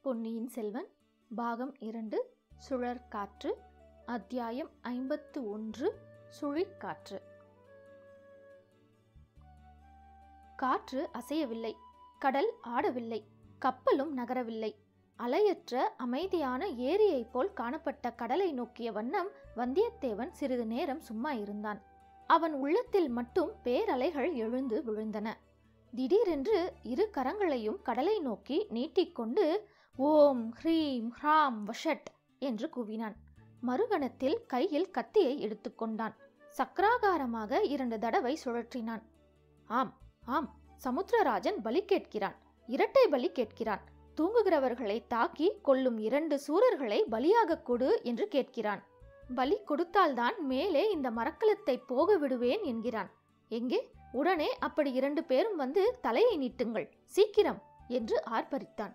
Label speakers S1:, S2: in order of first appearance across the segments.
S1: பொன்னியின் செல்வன் பாகம் இரண்டு சுழற்காற்று அத்தியாயம் ஐம்பத்து ஒன்று சுழிக்காற்று காற்று அசையவில்லை கடல் ஆடவில்லை கப்பலும் நகரவில்லை அலையற்ற அமைதியான ஏரியைப் போல் காணப்பட்ட கடலை நோக்கிய வண்ணம் வந்தியத்தேவன் சிறிது நேரம் சும்மா இருந்தான் அவன் உள்ளத்தில் மட்டும் பேரலைகள் எழுந்து விழுந்தன திடீரென்று இரு கரங்களையும் கடலை நோக்கி நீட்டிக்கொண்டு ஓம் ஹ்ரீம் ஹ்ராம் வஷட் என்று கூவினான் மறுகணத்தில் கையில் கத்தியை எடுத்துக்கொண்டான் சக்கராகாரமாக இரண்டு தடவை சுழற்றினான் ஆம் ஆம் சமுத்திரராஜன் பலி கேட்கிறான் இரட்டை பலி கேட்கிறான் தூங்குகிறவர்களை தாக்கி கொல்லும் இரண்டு சூரர்களை பலியாக கொடு என்று கேட்கிறான் பலி கொடுத்தால்தான் மேலே இந்த மரக்கலத்தை போக விடுவேன் என்கிறான் எங்கே உடனே அப்படி இரண்டு பேரும் வந்து தலையை நீட்டுங்கள் சீக்கிரம் என்று ஆர்ப்பரித்தான்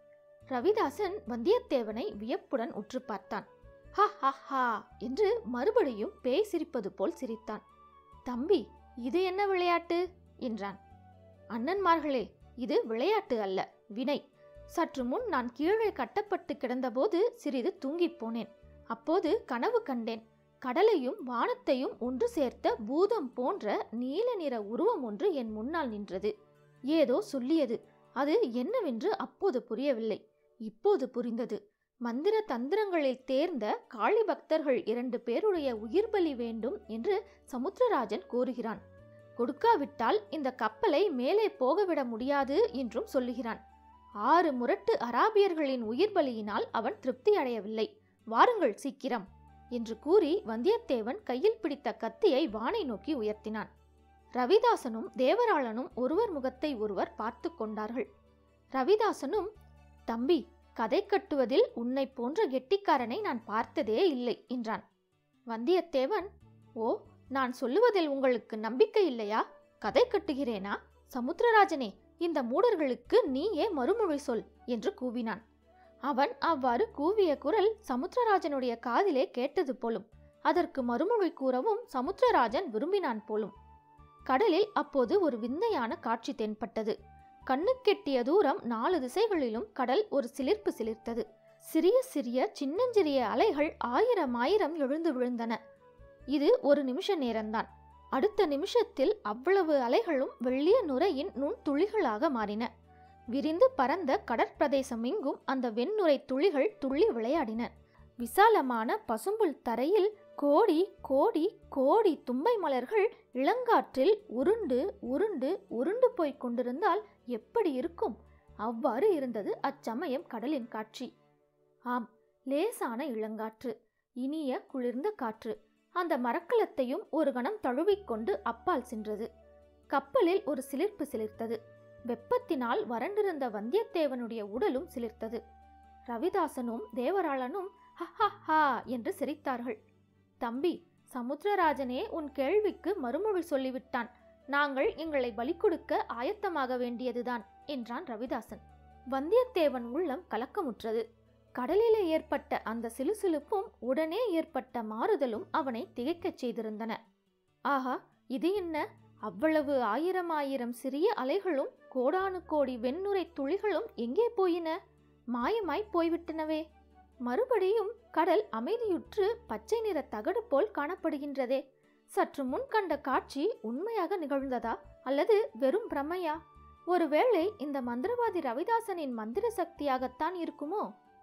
S1: ரவிதாசன் வந்தியத்தேவனை வியப்புடன் உற்று பார்த்தான் ஹா ஹா ஹா என்று மறுபடியும் பேய் சிரிப்பது போல் சிரித்தான் தம்பி இது என்ன விளையாட்டு என்றான் அண்ணன்மார்களே இது விளையாட்டு அல்ல வினை சற்று முன் நான் கீழே கட்டப்பட்டு கிடந்தபோது சிறிது தூங்கிப் போனேன் அப்போது கனவு கண்டேன் கடலையும் வானத்தையும் ஒன்று சேர்த்த பூதம் போன்ற நீல நிற உருவம் ஒன்று என் முன்னால் நின்றது ஏதோ சொல்லியது அது என்னவென்று அப்போது புரியவில்லை இப்போது புரிந்தது மந்திர தந்திரங்களில் தேர்ந்த காளி பக்தர்கள் இரண்டு பேருடைய உயிர் பலி வேண்டும் என்று சமுத்திரராஜன் கூறுகிறான் கொடுக்காவிட்டால் இந்த கப்பலை மேலே போகவிட முடியாது என்றும் சொல்லுகிறான் ஆறு முரட்டு அராபியர்களின் உயிர் பலியினால் அவன் திருப்தி அடையவில்லை வாருங்கள் சீக்கிரம் என்று கூறி வந்தியத்தேவன் கையில் பிடித்த கத்தியை வானை நோக்கி உயர்த்தினான் ரவிதாசனும் தேவராளனும் ஒருவர் முகத்தை ஒருவர் பார்த்து கொண்டார்கள் ரவிதாசனும் தம்பி கதை கட்டுவதில் உன்னை போன்ற கெட்டிக்காரனை நான் பார்த்ததே இல்லை என்றான் வந்தியத்தேவன் ஓ நான் சொல்லுவதில் உங்களுக்கு நம்பிக்கை இல்லையா கதை கட்டுகிறேனா சமுத்திரராஜனே இந்த மூடர்களுக்கு நீயே மறுமொழி சொல் என்று கூவினான் அவன் அவ்வாறு கூவிய குரல் சமுத்திரராஜனுடைய காதிலே கேட்டது போலும் அதற்கு மறுமொழி கூறவும் சமுத்திரராஜன் விரும்பினான் போலும் கடலில் அப்போது ஒரு விந்தையான காட்சி தென்பட்டது கண்ணுக்கெட்டிய தூரம் நாலு திசைகளிலும் கடல் ஒரு சிலிர்ப்பு சிலிர்த்தது சிறிய சிறிய சின்னஞ்சிறிய அலைகள் ஆயிரம் ஆயிரம் எழுந்து விழுந்தன இது ஒரு நிமிஷ நேரம்தான் அடுத்த நிமிஷத்தில் அவ்வளவு அலைகளும் வெள்ளிய நுரையின் நுண் துளிகளாக மாறின விரிந்து பரந்த கடற்பிரதேசம் எங்கும் அந்த வெண்ணுரை துளிகள் துள்ளி விளையாடின விசாலமான பசும்புல் தரையில் கோடி கோடி கோடி தும்பை மலர்கள் இளங்காற்றில் உருண்டு உருண்டு உருண்டு போய்க் கொண்டிருந்தால் எப்படி இருக்கும் அவ்வாறு இருந்தது அச்சமயம் கடலின் காட்சி ஆம் லேசான இளங்காற்று இனிய குளிர்ந்த காற்று அந்த மரக்கலத்தையும் ஒரு கணம் தழுவிக்கொண்டு அப்பால் சென்றது கப்பலில் ஒரு சிலிர்ப்பு சிலிர்த்தது வெப்பத்தினால் வறண்டிருந்த வந்தியத்தேவனுடைய உடலும் சிலிர்த்தது ரவிதாசனும் தேவராளனும் ஹஹா என்று சிரித்தார்கள் தம்பி சமுத்திரராஜனே உன் கேள்விக்கு மறுமொழி சொல்லிவிட்டான் நாங்கள் எங்களை பலி கொடுக்க ஆயத்தமாக வேண்டியதுதான் என்றான் ரவிதாசன் வந்தியத்தேவன் உள்ளம் கலக்கமுற்றது கடலிலே ஏற்பட்ட அந்த சிலுசிலுப்பும் உடனே ஏற்பட்ட மாறுதலும் அவனை திகைக்கச் செய்திருந்தன ஆஹா இது என்ன அவ்வளவு ஆயிரம் ஆயிரம் சிறிய அலைகளும் கோடானு கோடி வெண்ணுரை துளிகளும் எங்கே போயின மாயமாய் போய்விட்டனவே மறுபடியும் கடல் அமைதியுற்று பச்சை நிற தகடு போல் காணப்படுகின்றதே சற்று முன் கண்ட காட்சி உண்மையாக நிகழ்ந்ததா அல்லது வெறும் பிரமையா ஒருவேளை இந்த மந்திரவாதி ரவிதாசனின் மந்திர சக்தியாகத்தான் இருக்குமோ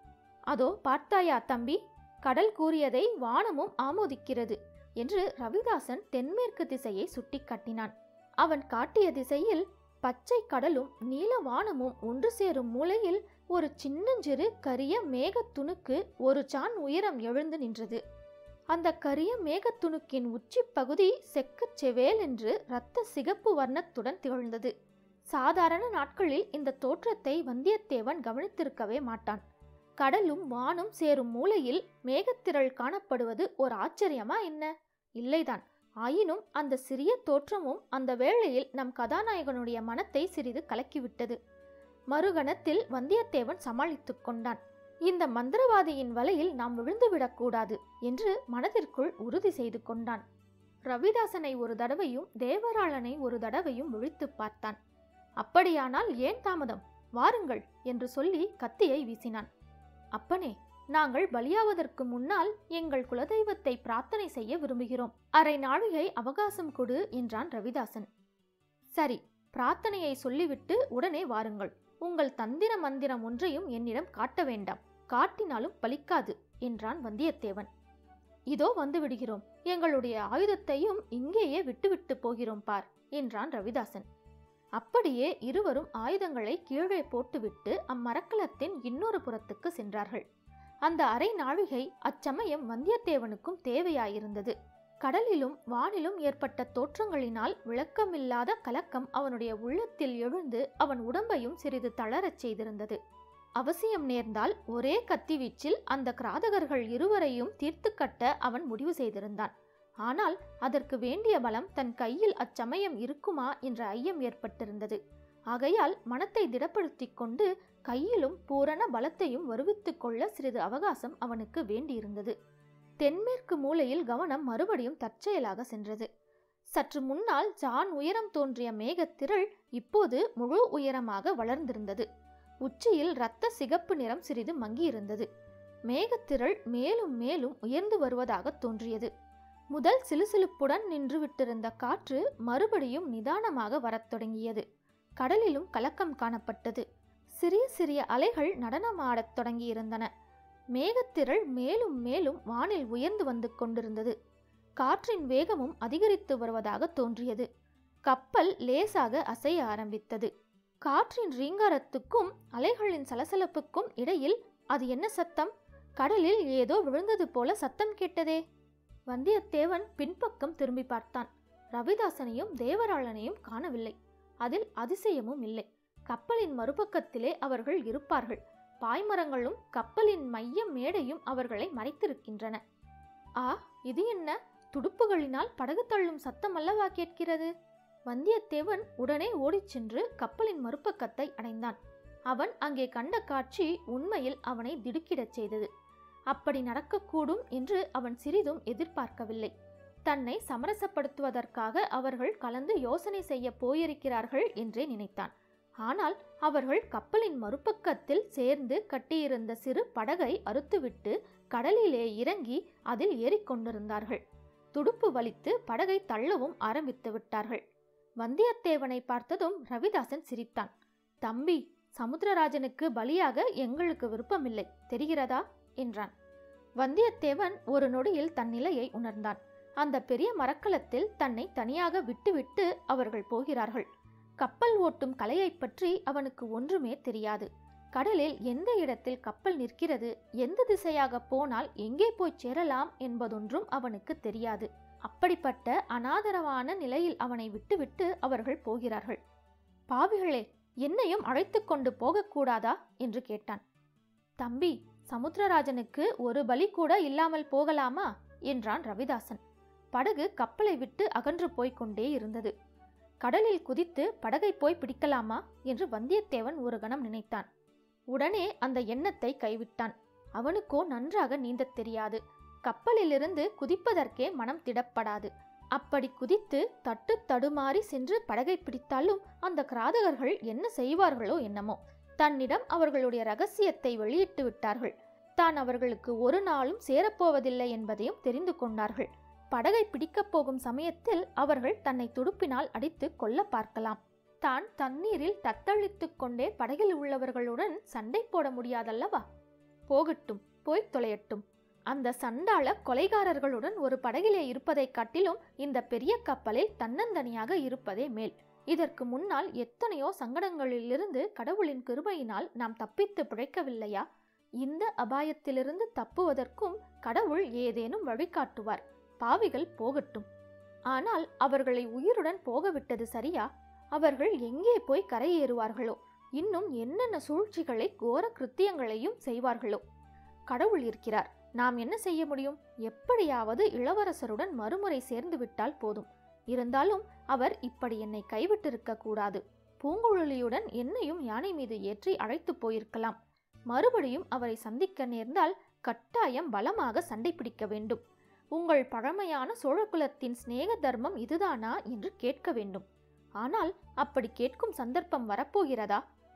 S1: அதோ பார்த்தாயா தம்பி கடல் கூறியதை வானமும் ஆமோதிக்கிறது என்று ரவிதாசன் தென்மேற்கு திசையை சுட்டிக்காட்டினான் அவன் காட்டிய திசையில் பச்சை கடலும் நீல வானமும் ஒன்று சேரும் மூலையில் ஒரு சின்னஞ்சிறு கரிய மேகத்துணுக்கு ஒரு சான் உயரம் எழுந்து நின்றது அந்த கரிய மேகத்துணுக்கின் உச்சி பகுதி செக்கச் செவேல் என்று இரத்த சிகப்பு வர்ணத்துடன் திகழ்ந்தது சாதாரண நாட்களில் இந்த தோற்றத்தை வந்தியத்தேவன் கவனித்திருக்கவே மாட்டான் கடலும் வானும் சேரும் மூலையில் மேகத்திரள் காணப்படுவது ஒரு ஆச்சரியமா என்ன இல்லைதான் ஆயினும் அந்த சிறிய தோற்றமும் அந்த வேளையில் நம் கதாநாயகனுடைய மனத்தை சிறிது கலக்கிவிட்டது மறுகணத்தில் வந்தியத்தேவன் சமாளித்துக் கொண்டான் இந்த மந்திரவாதியின் வலையில் நாம் விழுந்துவிடக்கூடாது என்று மனதிற்குள் உறுதி செய்து கொண்டான் ரவிதாசனை ஒரு தடவையும் தேவராளனை ஒரு தடவையும் விழித்துப் பார்த்தான் அப்படியானால் ஏன் தாமதம் வாருங்கள் என்று சொல்லி கத்தியை வீசினான் அப்பனே நாங்கள் பலியாவதற்கு முன்னால் எங்கள் குலதெய்வத்தை பிரார்த்தனை செய்ய விரும்புகிறோம் அரை நாழிகை அவகாசம் கொடு என்றான் ரவிதாசன் சரி பிரார்த்தனையை சொல்லிவிட்டு உடனே வாருங்கள் உங்கள் தந்திர மந்திரம் ஒன்றையும் என்னிடம் காட்ட வேண்டாம் காட்டினாலும் பலிக்காது என்றான் வந்தியத்தேவன் இதோ வந்து விடுகிறோம் எங்களுடைய ஆயுதத்தையும் இங்கேயே விட்டுவிட்டு போகிறோம் பார் என்றான் ரவிதாசன் அப்படியே இருவரும் ஆயுதங்களை கீழே போட்டுவிட்டு அம்மரக்கலத்தின் இன்னொரு புறத்துக்கு சென்றார்கள் அந்த அரை நாழிகை அச்சமயம் வந்தியத்தேவனுக்கும் தேவையாயிருந்தது கடலிலும் வானிலும் ஏற்பட்ட தோற்றங்களினால் விளக்கமில்லாத கலக்கம் அவனுடைய உள்ளத்தில் எழுந்து அவன் உடம்பையும் சிறிது தளரச் செய்திருந்தது அவசியம் நேர்ந்தால் ஒரே கத்திவீச்சில் அந்த கிராதகர்கள் இருவரையும் தீர்த்து கட்ட அவன் முடிவு செய்திருந்தான் ஆனால் அதற்கு வேண்டிய பலம் தன் கையில் அச்சமயம் இருக்குமா என்ற ஐயம் ஏற்பட்டிருந்தது ஆகையால் மனத்தை திடப்படுத்திக் கொண்டு கையிலும் பூரண பலத்தையும் வருவித்துக் கொள்ள சிறிது அவகாசம் அவனுக்கு வேண்டியிருந்தது தென்மேற்கு மூலையில் கவனம் மறுபடியும் தற்செயலாக சென்றது சற்று முன்னால் ஜான் உயரம் தோன்றிய மேகத்திரள் இப்போது முழு உயரமாக வளர்ந்திருந்தது உச்சியில் இரத்த சிகப்பு நிறம் சிறிது மங்கியிருந்தது மேகத்திரள் மேலும் மேலும் உயர்ந்து வருவதாக தோன்றியது முதல் சிலுசிலுப்புடன் நின்று விட்டிருந்த காற்று மறுபடியும் நிதானமாக வரத் தொடங்கியது கடலிலும் கலக்கம் காணப்பட்டது சிறிய சிறிய அலைகள் நடனமாடத் தொடங்கியிருந்தன மேகத்திரள் மேலும் மேலும் வானில் உயர்ந்து வந்து கொண்டிருந்தது காற்றின் வேகமும் அதிகரித்து வருவதாக தோன்றியது கப்பல் லேசாக அசைய ஆரம்பித்தது காற்றின் ரீங்காரத்துக்கும் அலைகளின் சலசலப்புக்கும் இடையில் அது என்ன சத்தம் கடலில் ஏதோ விழுந்தது போல சத்தம் கேட்டதே வந்தியத்தேவன் பின்பக்கம் திரும்பி பார்த்தான் ரவிதாசனையும் தேவராளனையும் காணவில்லை அதில் அதிசயமும் இல்லை கப்பலின் மறுபக்கத்திலே அவர்கள் இருப்பார்கள் பாய்மரங்களும் கப்பலின் மைய மேடையும் அவர்களை மறைத்திருக்கின்றன ஆ இது என்ன துடுப்புகளினால் படகு தள்ளும் சத்தம் அல்லவா கேட்கிறது வந்தியத்தேவன் உடனே ஓடிச் சென்று கப்பலின் மறுபக்கத்தை அடைந்தான் அவன் அங்கே கண்ட காட்சி உண்மையில் அவனை திடுக்கிடச் செய்தது அப்படி நடக்கக்கூடும் என்று அவன் சிறிதும் எதிர்பார்க்கவில்லை தன்னை சமரசப்படுத்துவதற்காக அவர்கள் கலந்து யோசனை செய்ய போயிருக்கிறார்கள் என்றே நினைத்தான் ஆனால் அவர்கள் கப்பலின் மறுபக்கத்தில் சேர்ந்து கட்டியிருந்த சிறு படகை அறுத்துவிட்டு கடலிலே இறங்கி அதில் ஏறிக்கொண்டிருந்தார்கள் துடுப்பு வலித்து படகை தள்ளவும் ஆரம்பித்து விட்டார்கள் வந்தியத்தேவனை பார்த்ததும் ரவிதாசன் சிரித்தான் தம்பி சமுத்திரராஜனுக்கு பலியாக எங்களுக்கு விருப்பமில்லை தெரிகிறதா என்றான் வந்தியத்தேவன் ஒரு நொடியில் தன் நிலையை உணர்ந்தான் அந்த பெரிய மரக்கலத்தில் தன்னை தனியாக விட்டுவிட்டு அவர்கள் போகிறார்கள் கப்பல் ஓட்டும் கலையைப் பற்றி அவனுக்கு ஒன்றுமே தெரியாது கடலில் எந்த இடத்தில் கப்பல் நிற்கிறது எந்த திசையாக போனால் எங்கே போய் சேரலாம் என்பதொன்றும் அவனுக்கு தெரியாது அப்படிப்பட்ட அனாதரவான நிலையில் அவனை விட்டுவிட்டு அவர்கள் போகிறார்கள் பாவிகளே என்னையும் அழைத்து கொண்டு போகக்கூடாதா என்று கேட்டான் தம்பி சமுத்திரராஜனுக்கு ஒரு பலி கூட இல்லாமல் போகலாமா என்றான் ரவிதாசன் படகு கப்பலை விட்டு அகன்று போய்க் கொண்டே இருந்தது கடலில் குதித்து படகை போய் பிடிக்கலாமா என்று வந்தியத்தேவன் ஒரு கணம் நினைத்தான் உடனே அந்த எண்ணத்தை கைவிட்டான் அவனுக்கோ நன்றாக நீந்தத் தெரியாது கப்பலிலிருந்து குதிப்பதற்கே மனம் திடப்படாது அப்படி குதித்து தட்டு தடுமாறி சென்று படகை பிடித்தாலும் அந்த கிராதகர்கள் என்ன செய்வார்களோ என்னமோ தன்னிடம் அவர்களுடைய ரகசியத்தை வெளியிட்டு விட்டார்கள் தான் அவர்களுக்கு ஒரு நாளும் சேரப்போவதில்லை என்பதையும் தெரிந்து கொண்டார்கள் படகை பிடிக்கப் போகும் சமயத்தில் அவர்கள் தன்னை துடுப்பினால் அடித்து கொல்ல பார்க்கலாம் தான் தண்ணீரில் தத்தளித்துக் கொண்டே படகில் உள்ளவர்களுடன் சண்டை போட முடியாதல்லவா போகட்டும் போய்த் தொலையட்டும் அந்த சண்டாள கொலைகாரர்களுடன் ஒரு படகிலே இருப்பதைக் காட்டிலும் இந்த பெரிய கப்பலில் தன்னந்தனியாக இருப்பதே மேல் இதற்கு முன்னால் எத்தனையோ சங்கடங்களிலிருந்து கடவுளின் கிருபையினால் நாம் தப்பித்து பிழைக்கவில்லையா இந்த அபாயத்திலிருந்து தப்புவதற்கும் கடவுள் ஏதேனும் வழிகாட்டுவார் பாவிகள் போகட்டும் ஆனால் அவர்களை உயிருடன் போகவிட்டது சரியா அவர்கள் எங்கே போய் கரையேறுவார்களோ இன்னும் என்னென்ன சூழ்ச்சிகளை கோர கிருத்தியங்களையும் செய்வார்களோ கடவுள் இருக்கிறார் நாம் என்ன செய்ய முடியும் எப்படியாவது இளவரசருடன் மறுமுறை சேர்ந்து விட்டால் போதும் இருந்தாலும் அவர் இப்படி என்னை கைவிட்டிருக்க கூடாது பூங்குழலியுடன் என்னையும் யானை மீது ஏற்றி அழைத்து போயிருக்கலாம் மறுபடியும் அவரை சந்திக்க நேர்ந்தால் கட்டாயம் பலமாக சண்டை பிடிக்க வேண்டும் உங்கள் பழமையான சோழகுலத்தின் சிநேக தர்மம் இதுதானா என்று கேட்க வேண்டும் ஆனால் அப்படி கேட்கும் சந்தர்ப்பம் வரப்போகிறதா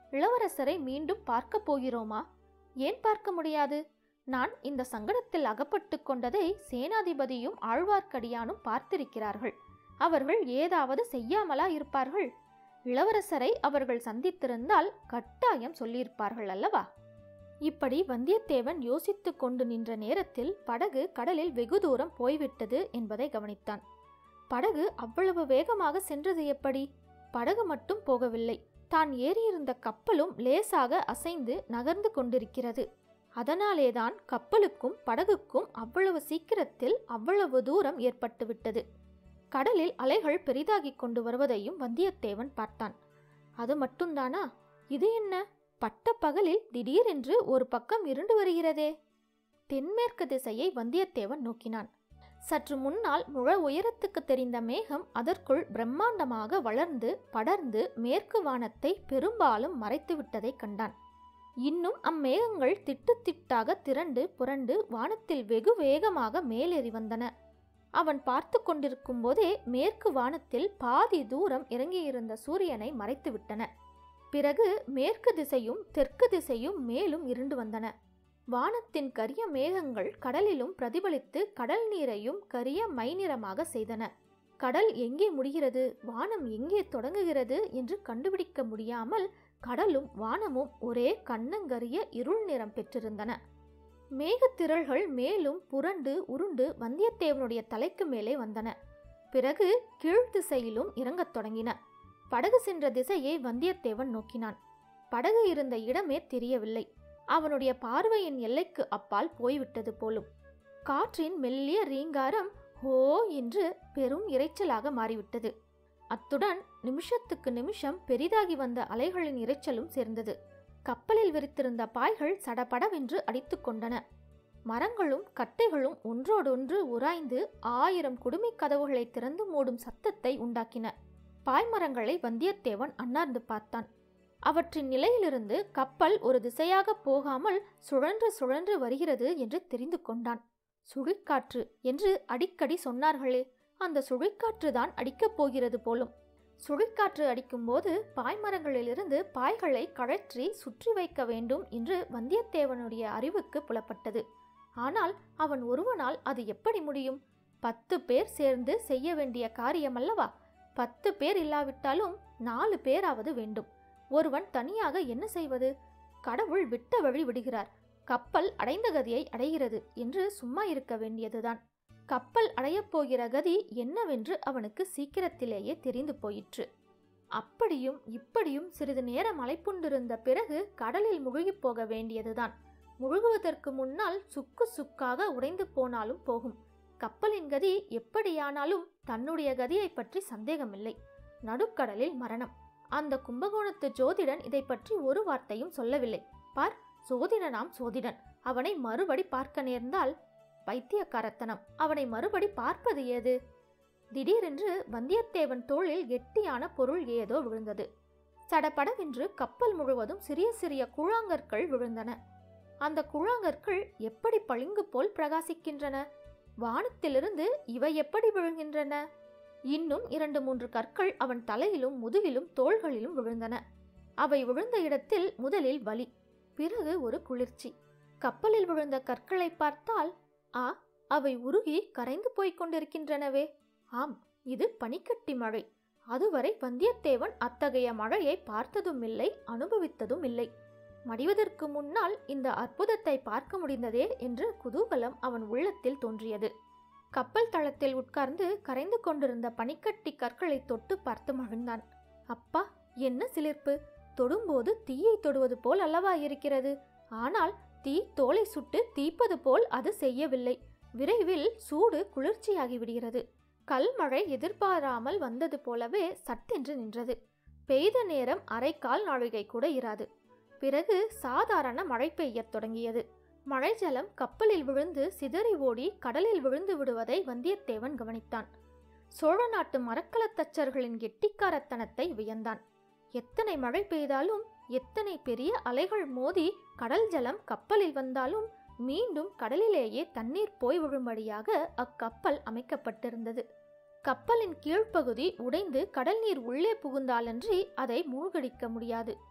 S1: இளவரசரை மீண்டும் பார்க்கப் போகிறோமா ஏன் பார்க்க முடியாது நான் இந்த சங்கடத்தில் அகப்பட்டு கொண்டதை சேனாதிபதியும் ஆழ்வார்க்கடியானும் பார்த்திருக்கிறார்கள் அவர்கள் ஏதாவது செய்யாமலா இருப்பார்கள் இளவரசரை அவர்கள் சந்தித்திருந்தால் கட்டாயம் சொல்லியிருப்பார்கள் அல்லவா இப்படி வந்தியத்தேவன் யோசித்துக் கொண்டு நின்ற நேரத்தில் படகு கடலில் வெகு தூரம் போய்விட்டது என்பதை கவனித்தான் படகு அவ்வளவு வேகமாக சென்றது எப்படி படகு மட்டும் போகவில்லை தான் ஏறியிருந்த கப்பலும் லேசாக அசைந்து நகர்ந்து கொண்டிருக்கிறது அதனாலேதான் கப்பலுக்கும் படகுக்கும் அவ்வளவு சீக்கிரத்தில் அவ்வளவு தூரம் ஏற்பட்டுவிட்டது கடலில் அலைகள் பெரிதாகிக் கொண்டு வருவதையும் வந்தியத்தேவன் பார்த்தான் அது மட்டும்தானா இது என்ன பட்ட பகலில் திடீரென்று ஒரு பக்கம் இருண்டு வருகிறதே தென்மேற்கு திசையை வந்தியத்தேவன் நோக்கினான் சற்று முன்னால் முழ உயரத்துக்கு தெரிந்த மேகம் அதற்குள் பிரம்மாண்டமாக வளர்ந்து படர்ந்து மேற்கு வானத்தை பெரும்பாலும் மறைத்துவிட்டதைக் கண்டான் இன்னும் அம்மேகங்கள் திட்டு திட்டாக திரண்டு புரண்டு வானத்தில் வெகு வேகமாக மேலேறி வந்தன அவன் பார்த்து கொண்டிருக்கும் போதே மேற்கு வானத்தில் பாதி தூரம் இறங்கியிருந்த சூரியனை மறைத்துவிட்டன பிறகு மேற்கு திசையும் தெற்கு திசையும் மேலும் இருண்டு வந்தன வானத்தின் கரிய மேகங்கள் கடலிலும் பிரதிபலித்து கடல் நீரையும் கரிய மைநிறமாக செய்தன கடல் எங்கே முடிகிறது வானம் எங்கே தொடங்குகிறது என்று கண்டுபிடிக்க முடியாமல் கடலும் வானமும் ஒரே கண்ணங்கரிய இருள் நிறம் பெற்றிருந்தன மேகத்திரள்கள் மேலும் புரண்டு உருண்டு வந்தியத்தேவனுடைய தலைக்கு மேலே வந்தன பிறகு கீழ்த்திசையிலும் இறங்கத் தொடங்கின படகு சென்ற திசையை வந்தியத்தேவன் நோக்கினான் படகு இருந்த இடமே தெரியவில்லை அவனுடைய பார்வையின் எல்லைக்கு அப்பால் போய்விட்டது போலும் காற்றின் மெல்லிய ரீங்காரம் ஹோ என்று பெரும் இரைச்சலாக மாறிவிட்டது அத்துடன் நிமிஷத்துக்கு நிமிஷம் பெரிதாகி வந்த அலைகளின் இரைச்சலும் சேர்ந்தது கப்பலில் விரித்திருந்த பாய்கள் சடபடவென்று அடித்து கொண்டன மரங்களும் கட்டைகளும் ஒன்றோடொன்று உராய்ந்து ஆயிரம் குடுமிக் கதவுகளை திறந்து மூடும் சத்தத்தை உண்டாக்கின பாய்மரங்களை வந்தியத்தேவன் அண்ணார்ந்து பார்த்தான் அவற்றின் நிலையிலிருந்து கப்பல் ஒரு திசையாக போகாமல் சுழன்று சுழன்று வருகிறது என்று தெரிந்து கொண்டான் சுழிக்காற்று என்று அடிக்கடி சொன்னார்களே அந்த சுழிக்காற்றுதான் அடிக்கப் போகிறது போலும் சுழிக்காற்று அடிக்கும்போது பாய்மரங்களிலிருந்து பாய்களை கழற்றி சுற்றி வைக்க வேண்டும் என்று வந்தியத்தேவனுடைய அறிவுக்கு புலப்பட்டது ஆனால் அவன் ஒருவனால் அது எப்படி முடியும் பத்து பேர் சேர்ந்து செய்ய வேண்டிய காரியமல்லவா பத்து பேர் இல்லாவிட்டாலும் நாலு பேராவது வேண்டும் ஒருவன் தனியாக என்ன செய்வது கடவுள் விட்ட வழி விடுகிறார் கப்பல் அடைந்த கதியை அடைகிறது என்று சும்மா இருக்க வேண்டியதுதான் கப்பல் அடையப் போகிற கதி என்னவென்று அவனுக்கு சீக்கிரத்திலேயே தெரிந்து போயிற்று அப்படியும் இப்படியும் சிறிது நேரம் அலைப்புண்டிருந்த பிறகு கடலில் முழுகிப் போக வேண்டியதுதான் முழுகுவதற்கு முன்னால் சுக்கு சுக்காக உடைந்து போனாலும் போகும் கப்பலின் கதி எப்படியானாலும் தன்னுடைய கதியை பற்றி சந்தேகமில்லை நடுக்கடலில் மரணம் அந்த கும்பகோணத்து ஜோதிடன் இதை பற்றி ஒரு வார்த்தையும் சொல்லவில்லை பார் சோதிடனாம் சோதிடன் அவனை மறுபடி பார்க்க நேர்ந்தால் பைத்தியக்காரத்தனம் அவனை மறுபடி பார்ப்பது ஏது திடீரென்று வந்தியத்தேவன் தோளில் கெட்டியான பொருள் ஏதோ விழுந்தது சடபடவென்று கப்பல் முழுவதும் சிறிய சிறிய கூழாங்கற்கள் விழுந்தன அந்த கூழாங்கற்கள் எப்படி பளிங்கு போல் பிரகாசிக்கின்றன வானத்திலிருந்து இவை எப்படி விழுகின்றன இன்னும் இரண்டு மூன்று கற்கள் அவன் தலையிலும் முதுகிலும் தோள்களிலும் விழுந்தன அவை விழுந்த இடத்தில் முதலில் வலி பிறகு ஒரு குளிர்ச்சி கப்பலில் விழுந்த கற்களை பார்த்தால் ஆ அவை உருகி கரைந்து போய்க் கொண்டிருக்கின்றனவே ஆம் இது பனிக்கட்டி மழை அதுவரை வந்தியத்தேவன் அத்தகைய மழையை பார்த்ததும் இல்லை அனுபவித்ததும் இல்லை மடிவதற்கு முன்னால் இந்த அற்புதத்தை பார்க்க முடிந்ததே என்று குதூகலம் அவன் உள்ளத்தில் தோன்றியது கப்பல் தளத்தில் உட்கார்ந்து கரைந்து கொண்டிருந்த பனிக்கட்டி கற்களை தொட்டு பார்த்து மகிழ்ந்தான் அப்பா என்ன சிலிர்ப்பு தொடும்போது தீயை தொடுவது போல் அல்லவா இருக்கிறது ஆனால் தீ தோலை சுட்டு தீப்பது போல் அது செய்யவில்லை விரைவில் சூடு குளிர்ச்சியாகி விடுகிறது கல்மழை எதிர்பாராமல் வந்தது போலவே சட்டென்று நின்றது பெய்த நேரம் அரைக்கால் நாழிகை கூட இராது பிறகு சாதாரண மழை பெய்யத் தொடங்கியது மழை ஜலம் கப்பலில் விழுந்து சிதறி ஓடி கடலில் விழுந்து விடுவதை வந்தியத்தேவன் கவனித்தான் சோழ நாட்டு மரக்கலத்தச்சர்களின் கெட்டிக்காரத்தனத்தை வியந்தான் எத்தனை மழை பெய்தாலும் எத்தனை பெரிய அலைகள் மோதி கடல் ஜலம் கப்பலில் வந்தாலும் மீண்டும் கடலிலேயே தண்ணீர் போய் விழும்படியாக அக்கப்பல் அமைக்கப்பட்டிருந்தது கப்பலின் கீழ்ப்பகுதி உடைந்து கடல் நீர் உள்ளே புகுந்தாலன்றி அதை மூழ்கடிக்க முடியாது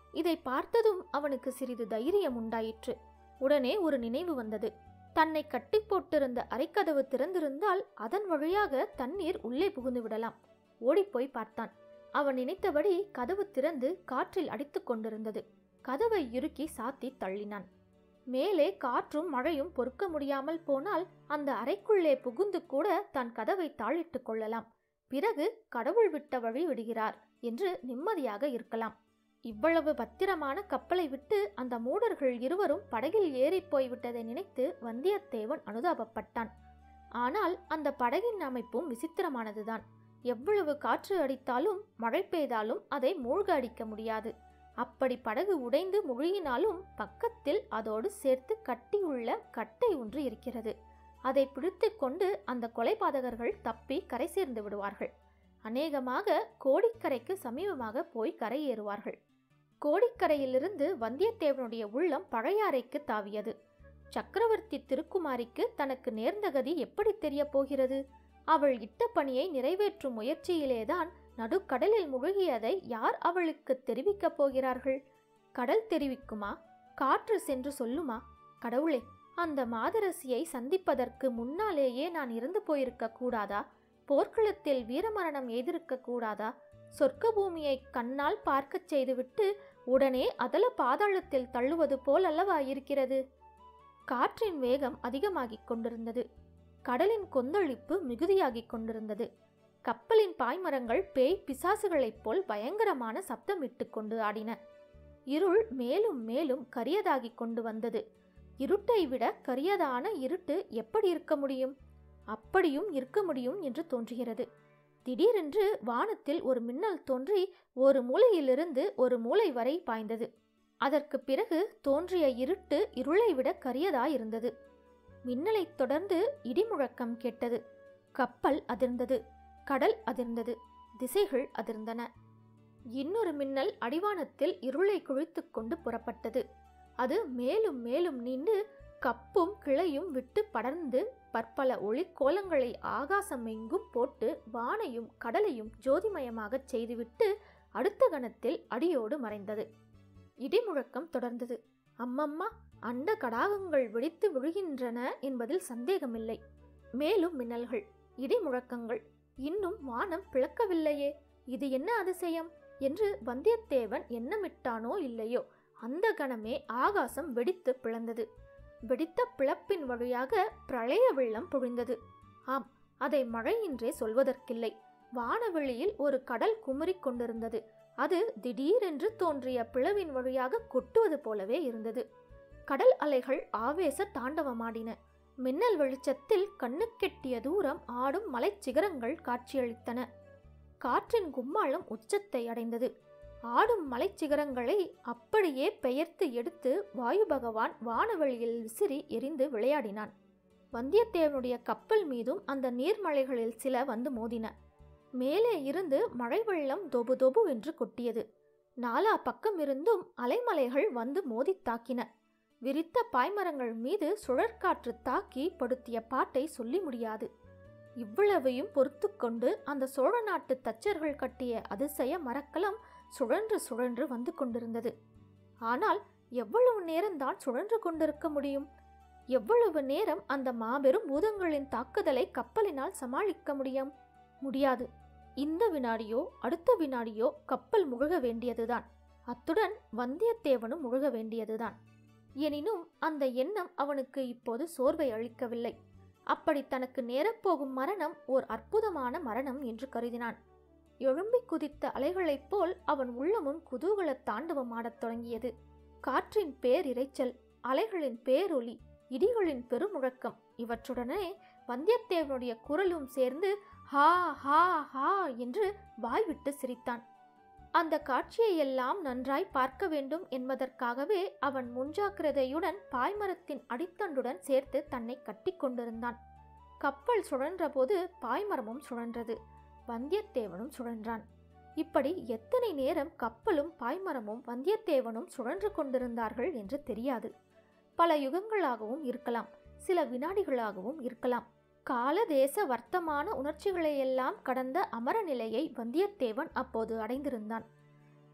S1: இதை பார்த்ததும் அவனுக்கு சிறிது தைரியம் உண்டாயிற்று உடனே ஒரு நினைவு வந்தது தன்னை கட்டி போட்டிருந்த அரைக்கதவு திறந்திருந்தால் அதன் வழியாக தண்ணீர் உள்ளே புகுந்து விடலாம் ஓடிப்போய் பார்த்தான் அவன் நினைத்தபடி கதவு திறந்து காற்றில் அடித்துக் கொண்டிருந்தது கதவை இறுக்கி சாத்தி தள்ளினான் மேலே காற்றும் மழையும் பொறுக்க முடியாமல் போனால் அந்த அறைக்குள்ளே புகுந்து கூட தன் கதவை தாளிட்டுக் கொள்ளலாம் பிறகு கடவுள் விட்ட வழி விடுகிறார் என்று நிம்மதியாக இருக்கலாம் இவ்வளவு பத்திரமான கப்பலை விட்டு அந்த மூடர்கள் இருவரும் படகில் ஏறிப் போய்விட்டதை நினைத்து வந்தியத்தேவன் அனுதாபப்பட்டான் ஆனால் அந்த படகின் அமைப்பும் விசித்திரமானதுதான் எவ்வளவு காற்று அடித்தாலும் மழை பெய்தாலும் அதை மூழ்க அடிக்க முடியாது அப்படி படகு உடைந்து முழுகினாலும் பக்கத்தில் அதோடு சேர்த்து கட்டியுள்ள கட்டை ஒன்று இருக்கிறது அதை பிடித்து கொண்டு அந்த கொலைபாதகர்கள் தப்பி கரை சேர்ந்து விடுவார்கள் அநேகமாக கோடிக்கரைக்கு சமீபமாக போய் கரையேறுவார்கள் கோடிக்கரையிலிருந்து வந்தியத்தேவனுடைய உள்ளம் பழையாறைக்கு தாவியது சக்கரவர்த்தி திருக்குமாரிக்கு தனக்கு நேர்ந்த கதி எப்படி தெரியப் போகிறது அவள் இட்ட பணியை நிறைவேற்றும் முயற்சியிலேதான் நடுக்கடலில் முழுகியதை யார் அவளுக்கு தெரிவிக்கப் போகிறார்கள் கடல் தெரிவிக்குமா காற்று சென்று சொல்லுமா கடவுளே அந்த மாதரசியை சந்திப்பதற்கு முன்னாலேயே நான் இறந்து போயிருக்க கூடாதா போர்க்களத்தில் வீரமரணம் எய்திருக்க கூடாதா சொர்க்க பூமியை கண்ணால் பார்க்கச் செய்துவிட்டு உடனே அதல பாதாளத்தில் தள்ளுவது போல் அல்லவா இருக்கிறது காற்றின் வேகம் அதிகமாகிக் கொண்டிருந்தது கடலின் கொந்தளிப்பு மிகுதியாகிக் கொண்டிருந்தது கப்பலின் பாய்மரங்கள் பேய் பிசாசுகளைப் போல் பயங்கரமான சப்தமிட்டு கொண்டு ஆடின இருள் மேலும் மேலும் கரியதாகிக் கொண்டு வந்தது இருட்டை விட கரியதான இருட்டு எப்படி இருக்க முடியும் அப்படியும் இருக்க முடியும் என்று தோன்றுகிறது திடீரென்று வானத்தில் ஒரு மின்னல் தோன்றி ஒரு மூலையிலிருந்து ஒரு மூலை வரை பாய்ந்தது அதற்கு பிறகு தோன்றிய இருட்டு இருளை விட கரியதாயிருந்தது மின்னலைத் தொடர்ந்து இடிமுழக்கம் கேட்டது கப்பல் அதிர்ந்தது கடல் அதிர்ந்தது திசைகள் அதிர்ந்தன இன்னொரு மின்னல் அடிவானத்தில் இருளை குழித்துக் கொண்டு புறப்பட்டது அது மேலும் மேலும் நீண்டு கப்பும் கிளையும் விட்டு படர்ந்து பற்பல ஒளிக்கோலங்களை ஆகாசம் எங்கும் போட்டு வானையும் கடலையும் ஜோதிமயமாகச் செய்துவிட்டு அடுத்த கணத்தில் அடியோடு மறைந்தது இடிமுழக்கம் தொடர்ந்தது அம்மம்மா அண்ட கடாகங்கள் வெடித்து விழுகின்றன என்பதில் சந்தேகமில்லை மேலும் மின்னல்கள் இடிமுழக்கங்கள் இன்னும் வானம் பிளக்கவில்லையே இது என்ன அதிசயம் என்று வந்தியத்தேவன் எண்ணமிட்டானோ இல்லையோ அந்த கணமே ஆகாசம் வெடித்து பிளந்தது வெடித்த பிளப்பின் வழியாக பிரளய வெள்ளம் பொழிந்தது ஆம் அதை மழை என்றே சொல்வதற்கில்லை வானவெளியில் ஒரு கடல் குமுறிக் கொண்டிருந்தது அது திடீரென்று தோன்றிய பிளவின் வழியாக கொட்டுவது போலவே இருந்தது கடல் அலைகள் ஆவேச தாண்டவமாடின மின்னல் வெளிச்சத்தில் கண்ணுக்கெட்டிய தூரம் ஆடும் மலைச் சிகரங்கள் காட்சியளித்தன காற்றின் கும்மாளம் உச்சத்தை அடைந்தது ஆடும் மலைச்சிகரங்களை அப்படியே பெயர்த்து எடுத்து வாயு பகவான் வானவெளியில் விசிறி எரிந்து விளையாடினான் வந்தியத்தேவனுடைய கப்பல் மீதும் அந்த நீர்மலைகளில் சில வந்து மோதின மேலே இருந்து மழை வெள்ளம் தொபு தொபு என்று கொட்டியது நாலா பக்கம் இருந்தும் அலைமலைகள் வந்து மோதித் தாக்கின விரித்த பாய்மரங்கள் மீது சுழற்காற்று தாக்கி படுத்திய பாட்டை சொல்லி முடியாது இவ்வளவையும் பொறுத்து கொண்டு அந்த சோழ நாட்டு தச்சர்கள் கட்டிய அதிசய மரக்கலம் சுழன்று சுழன்று வந்து கொண்டிருந்தது ஆனால் எவ்வளவு நேரம்தான் சுழன்று கொண்டிருக்க முடியும் எவ்வளவு நேரம் அந்த மாபெரும் பூதங்களின் தாக்குதலை கப்பலினால் சமாளிக்க முடியும் முடியாது இந்த வினாடியோ அடுத்த வினாடியோ கப்பல் முழுக வேண்டியதுதான் அத்துடன் வந்தியத்தேவனும் முழுக வேண்டியதுதான் எனினும் அந்த எண்ணம் அவனுக்கு இப்போது சோர்வை அளிக்கவில்லை அப்படி தனக்கு நேரப்போகும் மரணம் ஓர் அற்புதமான மரணம் என்று கருதினான் எழும்பி குதித்த அலைகளைப் போல் அவன் உள்ளமும் குதூகல தாண்டவமாடத் தொடங்கியது காற்றின் பேரிரைச்சல் அலைகளின் பேரொலி இடிகளின் பெருமுழக்கம் இவற்றுடனே வந்தியத்தேவனுடைய குரலும் சேர்ந்து ஹா ஹா ஹா என்று வாய்விட்டு சிரித்தான் அந்த காட்சியையெல்லாம் நன்றாய் பார்க்க வேண்டும் என்பதற்காகவே அவன் முன்ஜாக்கிரதையுடன் பாய்மரத்தின் அடித்தண்டுடன் சேர்த்து தன்னை கட்டி கொண்டிருந்தான் கப்பல் சுழன்றபோது பாய்மரமும் சுழன்றது வந்தியத்தேவனும் சுழன்றான் இப்படி எத்தனை நேரம் கப்பலும் பாய்மரமும் வந்தியத்தேவனும் சுழன்று கொண்டிருந்தார்கள் என்று தெரியாது பல யுகங்களாகவும் இருக்கலாம் சில வினாடிகளாகவும் இருக்கலாம் கால தேச வர்த்தமான உணர்ச்சிகளையெல்லாம் கடந்த அமர நிலையை வந்தியத்தேவன் அப்போது அடைந்திருந்தான்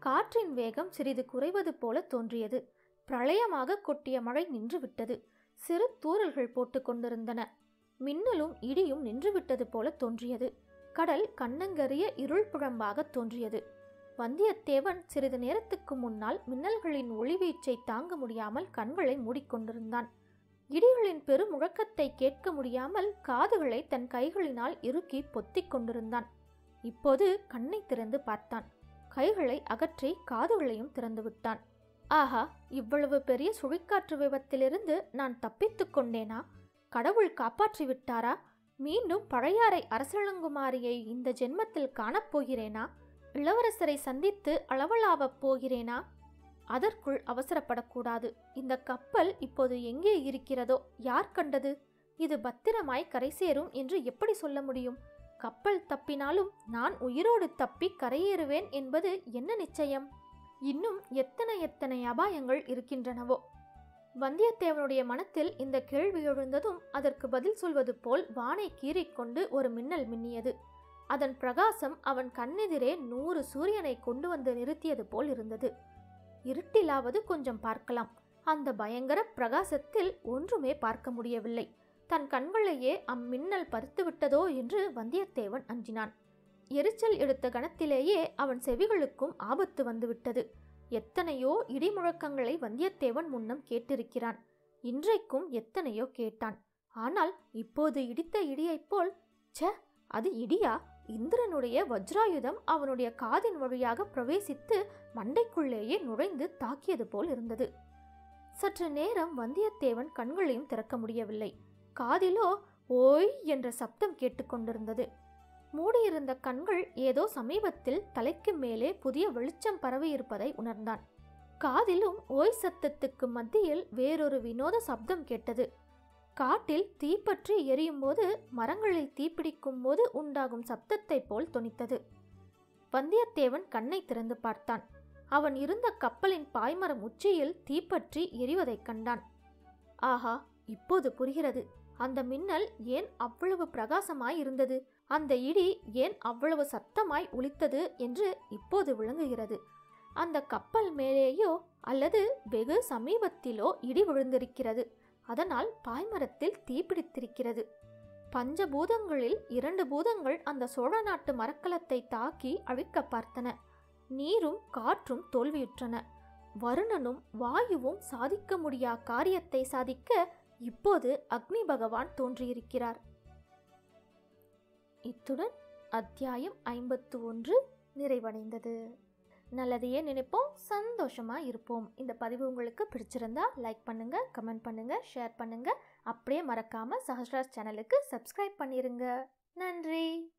S1: காற்றின் வேகம் சிறிது குறைவது போல தோன்றியது பிரளயமாக கொட்டிய மழை நின்றுவிட்டது சிறு தூறல்கள் போட்டு கொண்டிருந்தன மின்னலும் இடியும் நின்றுவிட்டது போல தோன்றியது கடல் கண்ணங்கரிய இருள் புழம்பாக தோன்றியது வந்தியத்தேவன் சிறிது நேரத்துக்கு முன்னால் மின்னல்களின் ஒளிவீச்சை தாங்க முடியாமல் கண்களை மூடிக்கொண்டிருந்தான் இடிகளின் பெருமுழக்கத்தை கேட்க முடியாமல் காதுகளை தன் கைகளினால் இறுக்கி பொத்திக் கொண்டிருந்தான் இப்போது கண்ணை திறந்து பார்த்தான் கைகளை அகற்றி காதுகளையும் திறந்து விட்டான் ஆஹா இவ்வளவு பெரிய சுழிக்காற்று விபத்திலிருந்து நான் தப்பித்துக் கொண்டேனா கடவுள் காப்பாற்றி விட்டாரா மீண்டும் பழையாறை அரசளங்குமாரியை இந்த ஜென்மத்தில் காணப்போகிறேனா இளவரசரை சந்தித்து அளவலாவப் போகிறேனா அதற்குள் அவசரப்படக்கூடாது இந்த கப்பல் இப்போது எங்கே இருக்கிறதோ யார் கண்டது இது பத்திரமாய் கரை சேரும் என்று எப்படி சொல்ல முடியும் கப்பல் தப்பினாலும் நான் உயிரோடு தப்பி கரையேறுவேன் என்பது என்ன நிச்சயம் இன்னும் எத்தனை எத்தனை அபாயங்கள் இருக்கின்றனவோ வந்தியத்தேவனுடைய மனத்தில் இந்த கேள்வி எழுந்ததும் அதற்கு பதில் சொல்வது போல் வானை கீறிக்கொண்டு ஒரு மின்னல் மின்னியது அதன் பிரகாசம் அவன் கண்ணெதிரே நூறு சூரியனை கொண்டு வந்து நிறுத்தியது போல் இருந்தது இருட்டிலாவது கொஞ்சம் பார்க்கலாம் அந்த பயங்கர பிரகாசத்தில் ஒன்றுமே பார்க்க முடியவில்லை தன் கண்களையே அம்மின்னல் பறித்து விட்டதோ என்று வந்தியத்தேவன் அஞ்சினான் எரிச்சல் எடுத்த கணத்திலேயே அவன் செவிகளுக்கும் ஆபத்து வந்துவிட்டது எத்தனையோ இடிமுழக்கங்களை வந்தியத்தேவன் முன்னம் கேட்டிருக்கிறான் இன்றைக்கும் எத்தனையோ கேட்டான் ஆனால் இப்போது இடித்த இடியைப் போல் ச்ச அது இடியா இந்திரனுடைய வஜ்ராயுதம் அவனுடைய காதின் வழியாக பிரவேசித்து மண்டைக்குள்ளேயே நுழைந்து தாக்கியது போல் இருந்தது சற்று நேரம் வந்தியத்தேவன் கண்களையும் திறக்க முடியவில்லை காதிலோ ஓய் என்ற சப்தம் கேட்டுக்கொண்டிருந்தது மூடியிருந்த கண்கள் ஏதோ சமீபத்தில் தலைக்கு மேலே புதிய வெளிச்சம் பரவியிருப்பதை உணர்ந்தான் காதிலும் ஓய் சத்தத்துக்கு மத்தியில் வேறொரு வினோத சப்தம் கேட்டது காட்டில் தீப்பற்றி எரியும் போது மரங்களில் தீப்பிடிக்கும் போது உண்டாகும் சப்தத்தைப் போல் தொனித்தது வந்தியத்தேவன் கண்ணை திறந்து பார்த்தான் அவன் இருந்த கப்பலின் பாய்மரம் உச்சியில் தீப்பற்றி எரிவதைக் கண்டான் ஆஹா இப்போது புரிகிறது அந்த மின்னல் ஏன் அவ்வளவு பிரகாசமாய் இருந்தது அந்த இடி ஏன் அவ்வளவு சத்தமாய் ஒலித்தது என்று இப்போது விளங்குகிறது அந்த கப்பல் மேலேயோ அல்லது வெகு சமீபத்திலோ இடி விழுந்திருக்கிறது அதனால் பாய்மரத்தில் தீப்பிடித்திருக்கிறது பஞ்சபூதங்களில் இரண்டு பூதங்கள் அந்த சோழ நாட்டு மரக்கலத்தை தாக்கி அழிக்க பார்த்தன நீரும் காற்றும் தோல்வியுற்றன வருணனும் வாயுவும் சாதிக்க முடியா காரியத்தை சாதிக்க இப்போது அக்னி பகவான் தோன்றியிருக்கிறார் இத்துடன் அத்தியாயம் ஐம்பத்து ஒன்று நிறைவடைந்தது நல்லதையே நினைப்போம் சந்தோஷமா இருப்போம் இந்த பதிவு உங்களுக்கு பிடிச்சிருந்தா லைக் பண்ணுங்க கமெண்ட் பண்ணுங்க ஷேர் பண்ணுங்க அப்படியே மறக்காம சஹஸ்ராஸ் சேனலுக்கு சப்ஸ்கிரைப் பண்ணிருங்க நன்றி